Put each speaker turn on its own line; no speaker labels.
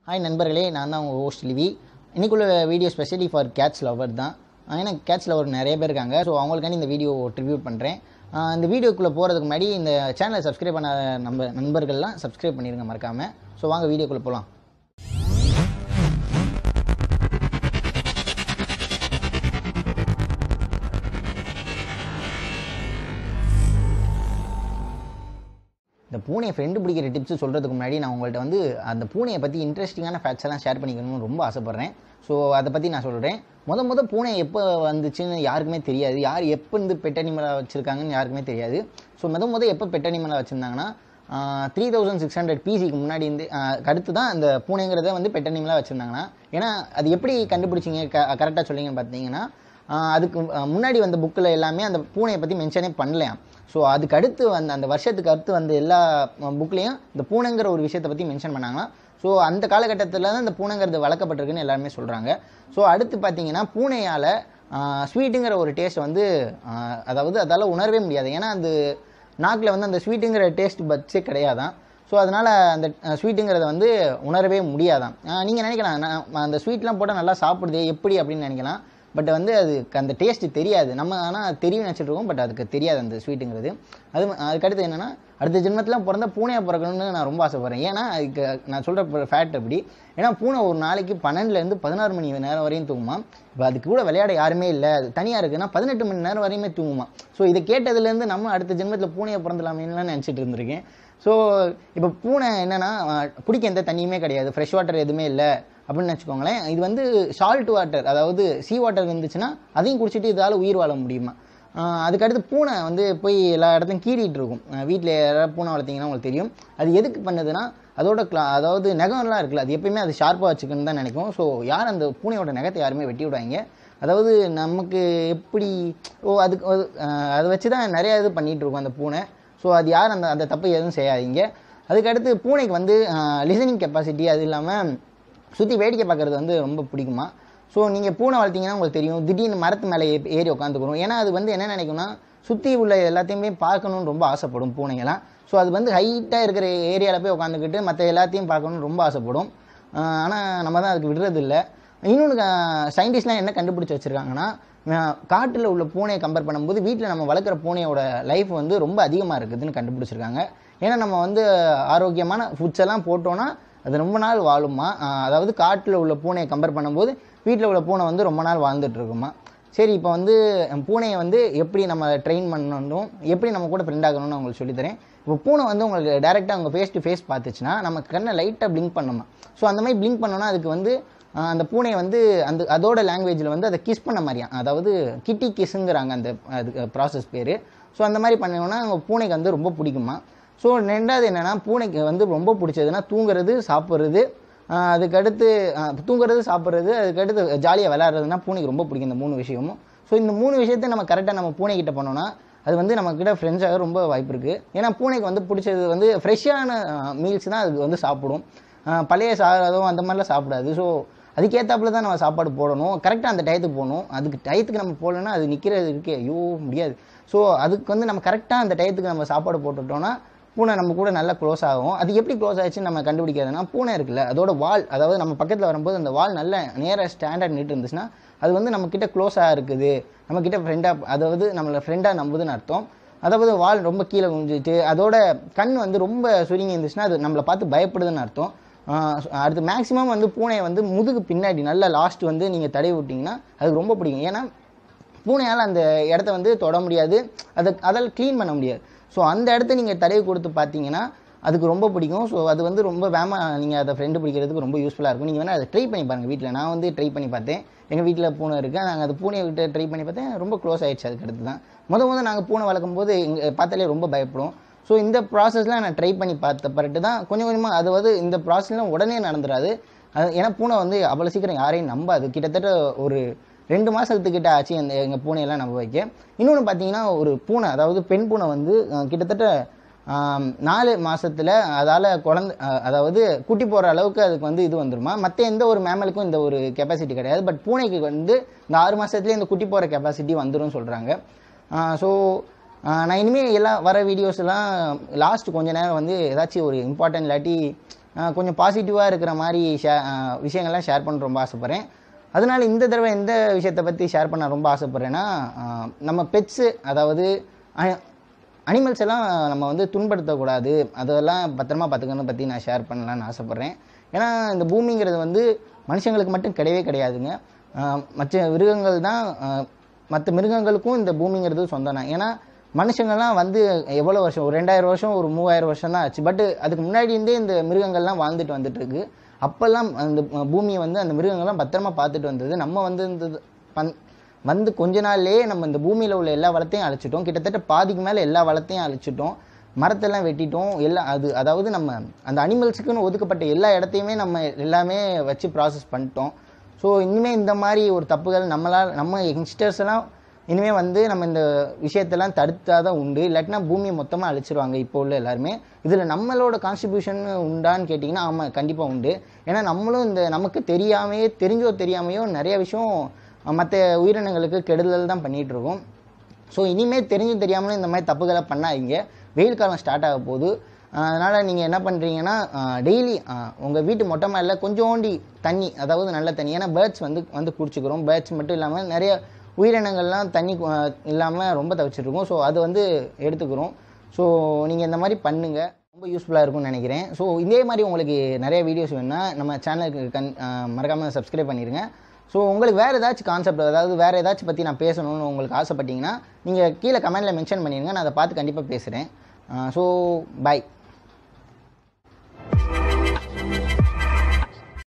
hi நண்பர்களே நான் தான் உங்கள் ஹோஸ்ட் லிவி இன்னைக்குள்ள video specially for cats lover தான் ஆஹ் ஏன்னா கேட்ஸ் லவர் நிறைய பேர் இருக்காங்க ஸோ அவங்களுக்காண்டி இந்த வீடியோ ட்ரிபியூட் பண்ணுறேன் இந்த வீடியோக்குள்ளே போகிறதுக்கு முன்னாடி இந்த சேனலை சப்ஸ்கிரைப் பண்ண நம்ம நண்பர்கள்லாம் சப்ஸ்கிரைப் பண்ணிடுங்க மறக்காமல் ஸோ வாங்க வீடியோக்குள்ளே போகலாம் இந்த பூனையை ஃப்ரெண்டு பிடிக்கிற டிப்ஸ் சொல்கிறதுக்கு முன்னாடி நான் உங்கள்கிட்ட வந்து அந்த பூனையை பற்றி இன்ட்ரெஸ்டிங்கான ஃபேக்ட்ஸ் எல்லாம் ஷேர் பண்ணிக்கணும்னு ரொம்ப ஆசைப்பட்றேன் ஸோ அதை பற்றி நான் சொல்கிறேன் முத முத பூனை எப்போ வந்துச்சுன்னு யாருக்குமே தெரியாது யார் எப்போ இருந்து பெட் அனிமலாக வச்சுருக்காங்கன்னு யாருக்குமே தெரியாது ஸோ முத முத எப்போ பெட் அனிமலாக வச்சுருந்தாங்கன்னா த்ரீ தௌசண்ட் சிக்ஸ் ஹண்ட்ரட் பிசிக்கு முன்னாடி இருந்து ஆஹ் அடுத்து தான் அந்த பூனைங்கிறத வந்து பெட் அனிமலாக வச்சுருந்தாங்கன்னா ஏன்னா அது எப்படி கண்டுபிடிச்சிங்க க கரெக்டாக சொல்லிங்கன்னு பார்த்தீங்கன்னா ஆஹ் அதுக்கு ஆஹ் முன்னாடி வந்த புக்கில் எல்லாமே அந்த பூனையை பற்றி மென்ஷனே பண்ணலையாம் ஸோ அதுக்கு அடுத்து வந்த அந்த வருஷத்துக்கு அடுத்து வந்த எல்லா புக்லேயும் இந்த பூனைங்கிற ஒரு விஷயத்தை பற்றி மென்ஷன் பண்ணாங்களாம் ஸோ அந்த காலகட்டத்தில் தான் இந்த பூனைங்கிறது வளர்க்கப்பட்டிருக்குன்னு எல்லாருமே சொல்கிறாங்க ஸோ அடுத்து பார்த்தீங்கன்னா பூனையால் ஸ்வீட்டுங்கிற ஒரு டேஸ்ட் வந்து ஆஹ் அதாவது அதால் உணரவே முடியாது ஏன்னா அது நாக்கில் வந்து அந்த ஸ்வீட்டுங்கிற டேஸ்ட் பட்ஸே கிடையாதான் ஸோ அதனால் அந்த ஸ்வீட்டுங்கிறத வந்து உணரவே முடியாதான் நீங்கள் நினைக்கலாம் நான் அந்த ஸ்வீட்லாம் போட்டால் நல்லா சாப்பிடுதே எப்படி அப்படின்னு நினைக்கலாம் பட் வந்து அதுக்கு அந்த டேஸ்ட் தெரியாது நம்ம ஆனால் தெரியும் நினச்சிட்டு இருக்கோம் பட் அதுக்கு தெரியாது அந்த ஸ்வீட்டுங்கிறது அது அதுக்கடுத்து என்னென்னா அடுத்த ஜென்மத்தில் பிறந்த பூனையை பிறக்கணும்னு நான் ரொம்ப ஆசைப்பட்றேன் ஏன்னா அதுக்கு நான் சொல்கிற ஃபேக்ட் அப்படி ஏன்னா பூனை ஒரு நாளைக்கு பன்னெண்டுலேருந்து பதினாறு மணி நேரம் வரையும் தூங்குமா இப்போ அதுக்கு கூட விளையாட யாருமே இல்லை அது தனியாக இருக்குன்னா பதினெட்டு மணி நேரம் வரையுமே தூங்குமா ஸோ இதை கேட்டதுலேருந்து நம்ம அடுத்த ஜென்மத்தில் பூனையை பிறந்தலாமேலாம் நினச்சிட்டு இருந்திருக்கேன் ஸோ இப்போ பூனை என்னென்னா குடிக்க எந்த தண்ணியுமே கிடையாது ஃப்ரெஷ் வாட்டர் எதுவுமே இல்லை அப்படின்னு வச்சுக்கோங்களேன் இது வந்து சால்ட் வாட்டர் அதாவது சீ வாட்டர் இருந்துச்சுன்னா அதையும் குடிச்சிட்டு இதால் உயிர் வாழ முடியுமா ஆஹ் அதுக்கடுத்து பூனை வந்து போய் எல்லா இடத்தையும் கீறிட்டு இருக்கும் வீட்டில் யாராவது பூனை வளர்த்தீங்கன்னா உங்களுக்கு தெரியும் அது எதுக்கு பண்ணுதுன்னா அதோட கிளா அதாவது நகம்லாம் இருக்குல்ல அது எப்பயுமே அது ஷார்ப்பாக வச்சுக்கணுன்னு தான் நினைக்கும் ஸோ யார் அந்த பூனையோட நகத்தை யாருமே வெட்டி விடாங்க அதாவது நமக்கு எப்படி ஓ அதுக்கு அது, ஆஹ் அதை வச்சு தான் நிறைய இது பண்ணிகிட்டு இருக்கும் அந்த பூனை ஸோ அது யார் அந்த அந்த தப்பு எதுவும் செய்யாதீங்க அதுக்கடுத்து பூனைக்கு வந்து லிசனிங் கெப்பாசிட்டி அது இல்லாமல் சுற்றி வேடிக்கை பார்க்குறது வந்து ரொம்ப பிடிக்குமா ஸோ நீங்கள் பூனை வளர்த்தீங்கன்னா உங்களுக்கு தெரியும் திடீர்னு மரத்து மேலே ஏ- ஏறி உட்காந்துக்கிறோம் ஏன்னா அது வந்து என்ன நினைக்கும்னா சுற்றி உள்ள எல்லாத்தையுமே பார்க்கணுன்னு ரொம்ப ஆசைப்படும் பூனைங்கெல்லாம் ஸோ அது வந்து ஹைட்டாக இருக்கிற ஏரியாவில் போய் உட்காந்துக்கிட்டு மற்ற எல்லாத்தையும் பார்க்கணுன்னு ரொம்ப ஆசைப்படும் ஆனால் நம்ம தான் அதுக்கு விடுறது இல்லை இன்னொன்று சயின்டிஸ்ட்லாம் என்ன கண்டுபிடிச்சி வச்சுருக்காங்கன்னா காட்டில் உள்ள பூனையை கம்பேர் பண்ணும்போது வீட்டில் நம்ம வளர்க்குற பூனையோட லைஃப் வந்து ரொம்ப அதிகமாக இருக்குதுன்னு கண்டுபிடிச்சிருக்காங்க ஏன்னா நம்ம வந்து ஆரோக்கியமான ஃபுட்ஸ் எல்லாம் போட்டோன்னா அது ரொம்ப நாள் வாழுமா ஆஹ் அதாவது காட்டில் உள்ள பூனையை கம்பேர் பண்ணும்போது வீட்டில் உள்ள பூனை வந்து ரொம்ப நாள் வாழ்ந்துட்டு இருக்குமா சரி இப்போ வந்து பூனையை வந்து எப்படி நம்ம ட்ரெயின் பண்ணணும் எப்படி நம்ம கூட ஃப்ரெண்ட் ஆகணும்னு உங்களுக்கு சொல்லித்தரேன் இப்போ பூனை வந்து உங்களுக்கு டேரெக்டாக அவங்க ஃபேஸ் டு ஃபேஸ் பார்த்துச்சுன்னா நம்ம கண்ணை லைட்டாக பிளிங்க் பண்ணணுமா ஸோ அந்த மாதிரி பிளிங்க் பண்ணோன்னா அதுக்கு வந்து ஆஹ் அந்த பூனையை வந்து அந்த அதோட லாங்குவேஜில் வந்து அதை கிஸ் பண்ண மாதிரியா அதாவது கிட்டி கிஸ்ஸுங்கிறாங்க அந்த அது ப்ராசஸ் பேர் ஸோ அந்த மாதிரி பண்ணோன்னா அவங்க பூனைக்கு வந்து ரொம்ப பிடிக்குமா ஸோ ரெண்டாவது என்னென்னா பூனைக்கு வந்து ரொம்ப பிடிச்சதுன்னா தூங்குறது சாப்பிட்றது ஆஹ் அதுக்கடுத்து ஆஹ் தூங்குறது சாப்பிட்றது அதுக்கடுத்து ஜாலியாக விளையாடுறதுனா பூனைக்கு ரொம்ப பிடிக்கும் இந்த மூணு விஷயமும் ஸோ இந்த மூணு விஷயத்தை நம்ம கரெக்டாக நம்ம பூனைக்கிட்ட பண்ணோன்னா அது வந்து நம்மக்கிட்ட ஃப்ரெண்ட்ஸாக ரொம்ப வாய்ப்பு இருக்குது ஏன்னா பூனைக்கு வந்து பிடிச்சது வந்து ஃப்ரெஷ்ஷான மீல்ஸ் தான் அது வந்து சாப்பிடும் ஆஹ் பழைய சாதம் அந்த மாதிரிலாம் சாப்பிடாது ஸோ அதுக்கேற்றாப்புல தான் நம்ம சாப்பாடு போடணும் கரெக்டாக அந்த டயத்துக்கு போகணும் அதுக்கு டயத்துக்கு நம்ம போடலன்னா அது நிற்கிறதுக்கு ஐயோ முடியாது ஸோ அதுக்கு வந்து நம்ம கரெக்டாக அந்த டயத்துக்கு நம்ம சாப்பாடு போட்டுட்டோம்னா பூனை நம்ம கூட நல்லா க்ளோஸ் ஆகும் அது எப்படி க்ளோஸ் ஆச்சுன்னு நம்ம கண்டுபிடிக்கிறதுனா பூனை இருக்குல்ல அதோட வால் அதாவது நம்ம பக்கத்தில் வரும்போது அந்த வால் நல்ல நேராக ஸ்டாண்டர்ட் நீட்டு இருந்துச்சுன்னா அது வந்து நம்ம கிட்ட க்ளோஸாக இருக்குது நம்ம கிட்ட ஃப்ரெண்டாக அதாவது நம்மளை ஃப்ரெண்டாக நம்புதுன்னு அர்த்தம் அதாவது வால் ரொம்ப கீழே குஞ்சிட்டு அதோட கண் வந்து ரொம்ப சுருங்கி இருந்துச்சுன்னா அது நம்மளை பார்த்து பயப்படுதுன்னு அர்த்தம் ஆஹ் அடுத்து மேக்ஸிமம் வந்து பூனையை வந்து முதுகு பின்னாடி நல்ல லாஸ்ட் வந்து நீங்கள் தடவி விட்டிங்கன்னா அது ரொம்ப பிடிக்கும் ஏன்னா பூனையால் அந்த இடத்த வந்து தொட முடியாது அதை அதால் க்ளீன் பண்ண முடியாது ஸோ அந்த இடத்த நீங்கள் தடவி கொடுத்து பார்த்தீங்கன்னா அதுக்கு ரொம்ப பிடிக்கும் ஸோ அது வந்து ரொம்ப வேகமாக நீங்கள் அதை ஃப்ரெண்டு பிடிக்கிறதுக்கு ரொம்ப யூஸ்ஃபுல்லாக இருக்கும் நீங்கள் வேணால் அதை ட்ரை பண்ணி பாருங்கள் வீட்டில் நான் வந்து ட்ரை பண்ணி பார்த்தேன் எங்கள் வீட்டில் பூனை இருக்கு நாங்கள் அது பூனையை விட்டு ட்ரை பண்ணி பார்த்தேன் ரொம்ப க்ளோஸ் ஆயிடுச்சு அதுக்கு அடுத்து தான் முத முத நாங்கள் பூனை வளர்க்கும் போது எங்க பார்த்தாலே ரொம்ப பயப்படும் ஸோ இந்த ப்ராசஸ்லாம் நான் ட்ரை பண்ணி பார்த்த பிறகு தான் கொஞ்சம் கொஞ்சமாக அது வந்து இந்த ப்ராசஸ்லாம் உடனே நடந்துடாது அது ஏன்னா பூனை வந்து அவ்வளோ சீக்கிரம் யாரையும் நம்பாது கிட்டத்தட்ட ஒரு ரெண்டு மாதத்துக்கிட்ட ஆச்சு அந்த எங்கள் பூனையெல்லாம் நம்ப வைக்க இன்னொன்று பார்த்தீங்கன்னா ஒரு பூனை அதாவது பெண் பூனை வந்து அஹ், கிட்டத்தட்ட ஆம், நாலு மாசத்துல அதால் குழந்தை அஹ், அதாவது குட்டி போகிற அளவுக்கு அதுக்கு வந்து இது வந்துருமா மற்ற எந்த ஒரு மேமலுக்கும் இந்த ஒரு கெப்பாசிட்டி கிடையாது பட் பூனைக்கு வந்து இந்த ஆறு மாசத்துலயே இந்த குட்டி போகிற கெப்பாசிட்டி வந்துடும் சொல்கிறாங்க ஸோ நான் இனிமேல் எல்லாம் வர வீடியோஸ் எல்லாம் லாஸ்ட் கொஞ்ச நேரம் வந்து ஏதாச்சும் ஒரு இம்பார்ட்டன்ட் இல்லாட்டி அஹ், கொஞ்சம் பாசிட்டிவாக இருக்கிற மாதிரி ஷே அஹ், விஷயங்கள்லாம் ஷேர் பண்ண ரொம்ப ஆசைப்பட்றேன் அதனால இந்த தடவை எந்த விஷயத்தை பற்றி ஷேர் பண்ண ரொம்ப ஆசைப்பட்றேன்னா அஹ், நம்ம பெட்ஸு அதாவது அனிமல்ஸ் எல்லாம் நம்ம வந்து துன்படுத்தக்கூடாது அதெல்லாம் பத்திரமா பார்த்துக்கணும் பற்றி நான் ஷேர் பண்ணலான்னு ஆசைப்பட்றேன் ஏன்னா இந்த பூமிங்கிறது வந்து மனுஷங்களுக்கு மட்டும் கிடையவே கிடையாதுங்க அஹ், மற்ற மிருகங்கள் தான் மற்ற மிருகங்களுக்கும் இந்த பூமிங்கிறது சொந்தம் தான் ஏன்னா மனுஷங்கள்லாம் வந்து எவ்வளோ வருஷம் ஒரு ரெண்டாயிரம் வருஷம் ஒரு மூவாயிரம் வருஷம் தான் ஆச்சு பட் அதுக்கு முன்னாடி இருந்தே இந்த மிருகங்கள்லாம் வாழ்ந்துட்டு வந்துட்டு இருக்கு அப்போல்லாம் அந்த பூமியை வந்து அந்த மிருகங்கள்லாம் பத்திரமா பார்த்துட்டு வந்தது நம்ம வந்து இந்த பன் வந்து கொஞ்ச நாள்லயே நம்ம இந்த பூமியில் உள்ள எல்லா வளத்தையும் அழிச்சிட்டோம் கிட்டத்தட்ட பாதிக்கு மேலே எல்லா வளத்தையும் அழிச்சிட்டோம் மரத்தெல்லாம் வெட்டிட்டோம் எல்லா அது அதாவது நம்ம அந்த அனிமல்ஸுக்குன்னு ஒதுக்கப்பட்ட எல்லா இடத்தையுமே நம்ம எல்லாமே வச்சு ப்ராசஸ் பண்ணிட்டோம் ஸோ இனிமேல் இந்த மாதிரி ஒரு தப்புகள் நம்மளால் நம்ம யங்ஸ்டர்ஸ் எல்லாம் இனிமேல் வந்து நம்ம இந்த விஷயத்தெல்லாம் தடுத்தா தான் உண்டு இல்லாட்டினா பூமியை மொத்தமாக அழிச்சிருவாங்க இப்போ உள்ள எல்லாருமே இதில் நம்மளோட கான்ட்ரிபியூஷன் உண்டான்னு கேட்டிங்கன்னா ஆமாம் கண்டிப்பாக உண்டு ஏன்னா நம்மளும் இந்த நமக்கு தெரியாமையே தெரிஞ்சோ தெரியாமையோ நிறைய விஷயம் மற்ற உயிரினங்களுக்கு கெடுதல் தான் பண்ணிகிட்டு இருக்கோம் ஸோ இனிமேல் தெரிஞ்சும் தெரியாமலும் இந்த மாதிரி தப்புகளை பண்ணாதீங்க வெயில் காலம் ஸ்டார்ட் ஆக போகுது அதனால் நீங்கள் என்ன பண்ணுறீங்கன்னா டெய்லி உங்கள் வீட்டு மொட்டை மாடியில் கொஞ்சோண்டி தண்ணி அதாவது நல்ல தண்ணி ஏன்னா பேர்ட்ஸ் வந்து வந்து குடிச்சுக்கிறோம் பேர்ட்ஸ் மட்டும் இல்லாமல் நிறைய உயிரினங்கள்லாம் தண்ணி இல்லாமல் ரொம்ப தவிச்சிட்ருக்கோம் ஸோ அது வந்து எடுத்துக்கிறோம் ஸோ நீங்கள் இந்த மாதிரி பண்ணுங்கள் ரொம்ப யூஸ்ஃபுல்லாக இருக்கும்னு நினைக்கிறேன் ஸோ இதே மாதிரி உங்களுக்கு நிறைய வீடியோஸ் வேணும்னா நம்ம சேனலுக்கு கண் மறக்காமல் சப்ஸ்கிரைப் பண்ணிடுங்க ஸோ உங்களுக்கு வேறு ஏதாச்சும் கான்செப்ட் அதாவது வேறு ஏதாச்சும் பற்றி நான் பேசணும்னு உங்களுக்கு ஆசைப்பட்டீங்கன்னா நீங்கள் கீழே கமெண்ட்டில் மென்ஷன் பண்ணிடுங்க நான் அதை பார்த்து கண்டிப்பாக பேசுகிறேன் ஸோ பை